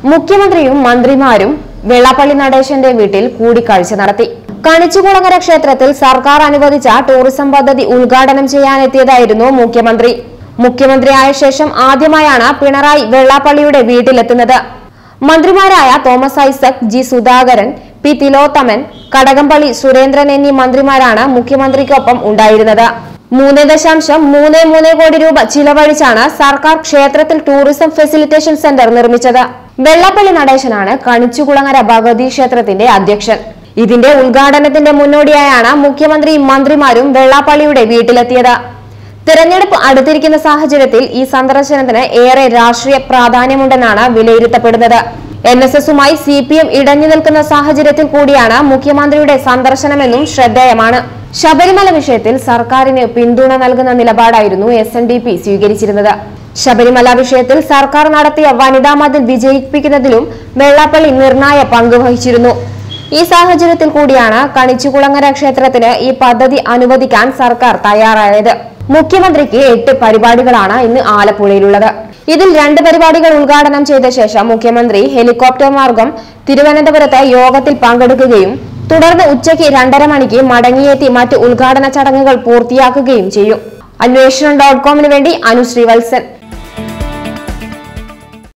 മുഖ്യമന്ത്രിയും മന്ത്രിമാരും വെള്ളാപ്പള്ളി നടേശന്റെ വീട്ടിൽ കൂടിക്കാഴ്ച നടത്തി കണിച്ചുകുളങ്ങര ക്ഷേത്രത്തിൽ സർക്കാർ അനുവദിച്ച ടൂറിസം പദ്ധതി ഉദ്ഘാടനം ചെയ്യാനെത്തിയതായിരുന്നു മുഖ്യമന്ത്രി മുഖ്യമന്ത്രിയായ ശേഷം ആദ്യമായാണ് പിണറായി വെള്ളാപ്പള്ളിയുടെ വീട്ടിലെത്തുന്നത് മന്ത്രിമാരായ തോമസ് ഐസക് ജി സുധാകരൻ പി തിലോത്തമൻ കടകംപള്ളി സുരേന്ദ്രൻ എന്നീ മന്ത്രിമാരാണ് മുഖ്യമന്ത്രിക്കൊപ്പം ഉണ്ടായിരുന്നത് മൂന്ന് ദശാംശം മൂന്ന് മൂന്ന് കോടി രൂപ ചിലവഴിച്ചാണ് സർക്കാർ ക്ഷേത്രത്തിൽ ടൂറിസം ഫെസിലിറ്റേഷൻ സെന്റർ നിർമ്മിച്ചത് വെള്ളപ്പള്ളി നടേശനാണ് കണിച്ചുകുളങ്ങര ഭഗവതി ക്ഷേത്രത്തിന്റെ അധ്യക്ഷൻ ഇതിന്റെ ഉദ്ഘാടനത്തിന്റെ മുന്നോടിയായാണ് മുഖ്യമന്ത്രിയും മന്ത്രിമാരും വെള്ളാപ്പള്ളിയുടെ വീട്ടിലെത്തിയത് തിരഞ്ഞെടുപ്പ് അടുത്തിരിക്കുന്ന സാഹചര്യത്തിൽ ഈ സന്ദർശനത്തിന് ഏറെ രാഷ്ട്രീയ പ്രാധാന്യമുണ്ടെന്നാണ് വിലയിരുത്തപ്പെടുന്നത് എൻ എസ് എസുമായി സി പി എം ഇടഞ്ഞു നിൽക്കുന്ന സാഹചര്യത്തിൽ കൂടിയാണ് മുഖ്യമന്ത്രിയുടെ സന്ദർശനമെന്നും ശ്രദ്ധേയമാണ് ശബരിമല വിഷയത്തിൽ സർക്കാരിന് പിന്തുണ നൽകുന്ന നിലപാടായിരുന്നു എസ് എൻ ഡി പി സ്വീകരിച്ചിരുന്നത് ശബരിമല വിഷയത്തിൽ സർക്കാർ നടത്തിയ വനിതാ മതിൽ വിജയിപ്പിക്കുന്നതിലും വെള്ളാപ്പള്ളി നിർണായ പങ്ക് വഹിച്ചിരുന്നു ഈ സാഹചര്യത്തിൽ കൂടിയാണ് കണിച്ചുകുളങ്ങര ക്ഷേത്രത്തിന് ഈ പദ്ധതി അനുവദിക്കാൻ സർക്കാർ തയ്യാറായത് മുഖ്യമന്ത്രിക്ക് എട്ട് പരിപാടികളാണ് ഇന്ന് ആലപ്പുഴയിലുള്ളത് ഇതിൽ രണ്ട് പരിപാടികൾ ഉദ്ഘാടനം ചെയ്ത ശേഷം മുഖ്യമന്ത്രി ഹെലികോപ്റ്റർ മാർഗം തിരുവനന്തപുരത്ത് യോഗത്തിൽ പങ്കെടുക്കുകയും തുടർന്ന് ഉച്ചയ്ക്ക് രണ്ടര മണിക്ക് മടങ്ങിയെത്തി മറ്റ് ഉദ്ഘാടന ചടങ്ങുകൾ പൂർത്തിയാക്കുകയും ചെയ്യും അന്വേഷണം ഡോട്ട് കോമിന് വേണ്ടി അനുശ്രീ വത്സൻ